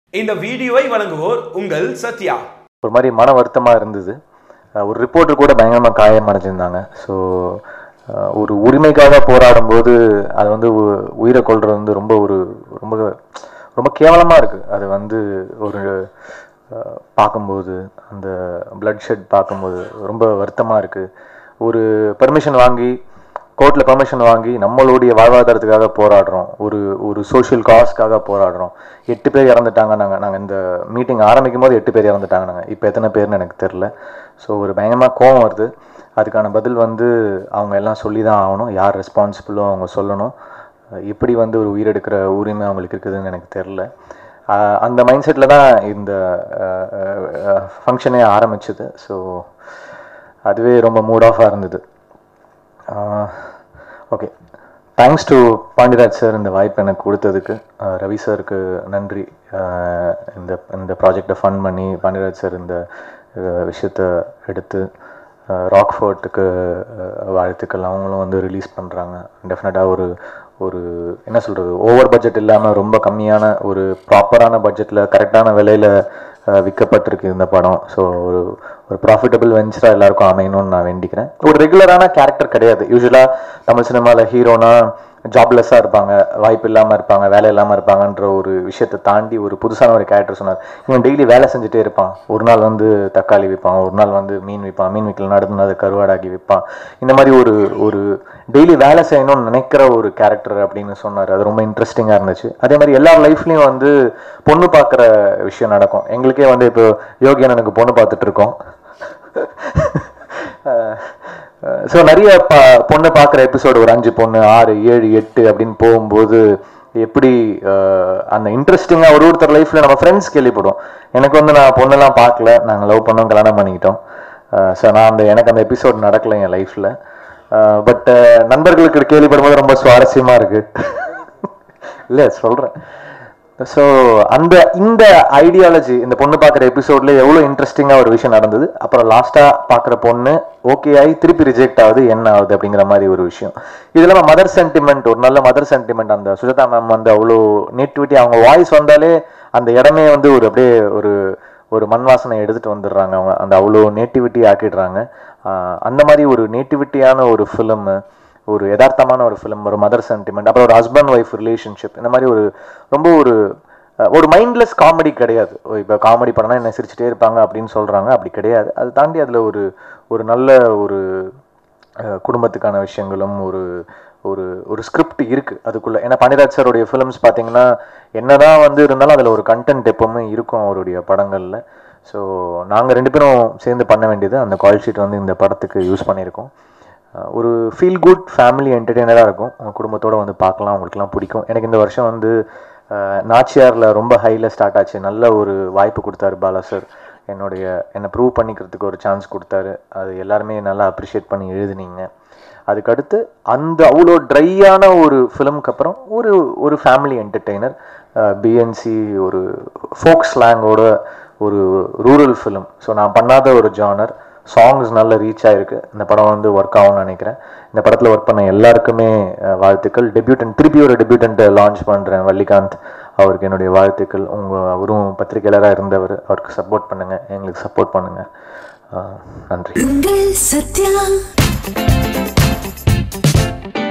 இந்த வீடியோவை வழங்குவோர் உங்கள் சத்யா ஒரு மாதிரி மன வருத்தமாக இருந்தது அஹ் ஒரு ரிப்போர்ட்டர் கூட பயங்கரமாக காயம் அடைஞ்சிருந்தாங்க ஸோ ஒரு உரிமைக்காக போராடும்போது அது வந்து உ- உயிரை கொள்றது வந்து ரொம்ப ஒரு ரொம்ப ரொம்ப கேவலமாக இருக்குது அது வந்து ஒரு அஹ், பார்க்கும்போது அந்த blood ஷெட் பார்க்கும்போது ரொம்ப வருத்தமாக இருக்குது ஒரு பெர்மிஷன் வாங்கி கோர்ட்டில் பெர்மிஷன் வாங்கி நம்மளுடைய வாழ்வாதாரத்துக்காக போராடுறோம் ஒரு ஒரு சோஷியல் காஸ்க்காக போராடுறோம் எட்டு பேர் இறந்துட்டாங்க நாங்கள் நாங்கள் இந்த மீட்டிங் ஆரம்பிக்கும் போது எட்டு பேர் இறந்துட்டாங்க நாங்கள் இப்போ எத்தனை பேர்னு எனக்கு தெரில ஸோ ஒரு பயங்கரமாக கோவம் வருது அதுக்கான பதில் வந்து அவங்க எல்லாம் சொல்லி தான் ஆகணும் யார் ரெஸ்பான்சிபிளோ அவங்க சொல்லணும் அஹ் எப்படி வந்து ஒரு உயிரெடுக்கிற உரிமை அவங்களுக்கு இருக்குதுன்னு எனக்கு தெரில ஆஹ் அந்த மைண்ட் செட்டில் தான் இந்த ஃபங்க்ஷனே ஆரம்பிச்சது ஸோ அதுவே ரொம்ப மூட் ஆஃபாக இருந்தது okay thanks to Pandiraj sir இந்த வாய்ப்பு எனக்கு கொடுத்ததுக்கு ஆஹ் ரவி சாருக்கு நன்றி ஆஹ் இந்த இந்த ப்ராஜெக்டை ஃபண்ட் பண்ணி பாண்டியராஜ் சார் இந்த ஆஹ் விஷயத்தை எடுத்து ராக்ஃபோர்ட்டுக்கு வாழ்த்துக்கள் அவங்களும் வந்து ரிலீஸ் பண்ணுறாங்க டெஃபினட்டாக ஒரு ஒரு என்ன சொல்கிறது ஓவர் பட்ஜெட் இல்லாமல் ரொம்ப கம்மியான ஒரு ப்ராப்பரான பட்ஜெட்டில் கரெக்டான விலையில் விற்கப்பட்டிருக்கு இந்த படம் ஸோ ஒரு ஒரு ப்ராஃபிட்டபிள் வெஞ்சராக எல்லாருக்கும் அமையணும்னு நான் வேண்டிக்கிறேன் ஒரு ரெகுலரான கேரக்டர் கிடையாது யூஸ்வலாக தமிழ் சினிமாவில் ஹீரோனா ஜாப்லெஸ்ஸாக இருப்பாங்க வாய்ப்பு இல்லாமல் இருப்பாங்க வேலை இல்லாமல் இருப்பாங்கன்ற ஒரு விஷயத்தை தாண்டி ஒரு புதுசான ஒரு கேரக்டர் சொன்னார் இவன் டெய்லி வேலை செஞ்சுட்டே இருப்பான் ஒரு நாள் வந்து தக்காளி விற்பான் ஒரு நாள் வந்து மீன் விற்பான் மீன் விற்கல நடந்து அதை கருவாடாக்கி விற்பான் இந்த மாதிரி ஒரு ஒரு டெய்லி வேலை செய்யணும்னு நினைக்கிற ஒரு கேரக்டர் அப்படின்னு சொன்னார் அது ரொம்ப இன்ட்ரெஸ்டிங்காக இருந்துச்சு அதே மாதிரி எல்லார் லைஃப்லேயும் வந்து பொண்ணு பார்க்குற விஷயம் நடக்கும் எங்களுக்கே வந்து இப்போ யோகியன் எனக்கு பொண்ணு பார்த்துட்டு இருக்கோம் ஸோ நிறைய ப பொண்ணை பார்க்குற எபிசோடு ஒரு அஞ்சு பொண்ணு ஆறு ஏழு எட்டு அப்படின்னு போகும்போது எப்படி அஹ், அந்த இன்ட்ரெஸ்டிங்காக ஒரு ஒருத்தர் லைஃப்பில் நம்ம ஃப்ரெண்ட்ஸ் கேள்விப்படும் எனக்கு வந்து நான் பொண்ணெல்லாம் பார்க்கல நாங்கள் லவ் பண்ணோம் கல்யாணம் பண்ணிக்கிட்டோம் ஸோ நான் அந்த எனக்கு அந்த எபிசோட் நடக்கல என் லைஃப்பில் பட் நண்பர்களுக்கு கேள்விப்படும்போது ரொம்ப சுவாரஸ்யமாக இருக்குது இல்லை சொல்கிறேன் ஸோ அந்த இந்த ஐடியாலஜி இந்த பொண்ணு பார்க்குற எபிசோட்ல எவ்வளோ இன்ட்ரெஸ்டிங்காக ஒரு விஷயம் நடந்தது அப்புறம் லாஸ்ட்டாக பார்க்குற பொண்ணு ஓகே ஆகி திருப்பி ரிஜெக்ட் ஆகுது என்ன ஆகுது அப்படிங்கிற மாதிரி ஒரு விஷயம் இது இல்லாமல் மதர் சென்டிமெண்ட் ஒரு நல்ல மதர் சென்டிமெண்ட் அந்த சுஜாதா மேம் வந்து அவ்வளோ நேட்டிவிட்டி அவங்க வாய்ஸ் வந்தாலே அந்த இடமே வந்து ஒரு அப்படியே ஒரு ஒரு மண் வாசனை எடுத்துட்டு வந்துடுறாங்க அவங்க அந்த அவ்வளோ நேட்டிவிட்டி ஆக்கிடுறாங்க ஆஹ் அந்த மாதிரி ஒரு நேட்டிவிட்டியான ஒரு ஃபிலிம் ஒரு யதார்த்தமான ஒரு ஃபிலிம் ஒரு மதர் சென்டிமெண்ட் அப்புறம் ஒரு ஹஸ்பண்ட் ஒய்ஃப் ரிலேஷன்ஷிப் இந்த மாதிரி ஒரு ரொம்ப ஒரு அஹ், ஒரு மைண்ட்லெஸ் காமெடி கிடையாது இப்போ காமெடி படம்னா என்ன சிரிச்சுட்டே இருப்பாங்க அப்படின்னு சொல்றாங்க அப்படி கிடையாது அது தாண்டி அதில் ஒரு ஒரு நல்ல ஒரு அஹ், குடும்பத்துக்கான விஷயங்களும் ஒரு ஒரு ஒரு ஸ்கிரிப்ட் இருக்கு அதுக்குள்ள ஏன்னா பாண்டியராஜ் சாருடைய ஃபிலிம்ஸ் பார்த்தீங்கன்னா என்னதான் வந்து இருந்தாலும் அதில் ஒரு கண்டென்ட் எப்பவுமே இருக்கும் அவருடைய படங்கள்ல ஸோ நாங்கள் ரெண்டு பேரும் சேர்ந்து பண்ண வேண்டியது அந்த கால் ஷீட் வந்து இந்த படத்துக்கு யூஸ் பண்ணியிருக்கோம் அஹ் ஒரு ஃபீல் குட் ஃபேமிலி என்டர்டெய்னராக இருக்கும் உங்கள் குடும்பத்தோட வந்து பார்க்கலாம் உங்களுக்குலாம் பிடிக்கும் எனக்கு இந்த வருஷம் வந்து அஹ், நாச்சியாரில் ரொம்ப ஹையில் ஸ்டார்ட் ஆச்சு நல்ல ஒரு வாய்ப்பு கொடுத்தாரு பாலா சார் என்னுடைய என்னை ப்ரூவ் பண்ணிக்கிறதுக்கு ஒரு சான்ஸ் கொடுத்தாரு அது எல்லாருமே நல்லா அப்ரிஷியேட் பண்ணி எழுதுனீங்க அதுக்கடுத்து அந்த அவ்வளோ ட்ரையான ஒரு ஃபிலிம்க்கு அப்புறம் ஒரு ஒரு ஃபேமிலி என்டர்டெய்னர் பிஎன்சி ஒரு ஃபோக் ஸ்லாங்கோட ஒரு ரூரல் ஃபிலிம் ஸோ நான் பண்ணாத ஒரு ஜானர் சாங்ஸ் நல்ல ரீச் ஆயிருக்கு இந்த படம் வந்து ஒர்க் ஆகும்னு நினைக்கிறேன் இந்த படத்தில் ஒர்க் பண்ண எல்லாருக்குமே அஹ், வாழ்த்துக்கள் டெபியூட்டன் திருப்பி ஒரு டெபியூட்டன்ட்டை லான்ச் பண்ணுறேன் வள்ளிகாந்த் அவருக்கு என்னுடைய வாழ்த்துக்கள் உங்கள் அவரும் பத்திரிகையாளராக இருந்தவர் அவருக்கு சப்போர்ட் பண்ணுங்கள் எங்களுக்கு சப்போர்ட் பண்ணுங்கள் நன்றி உங்கள் சத்யா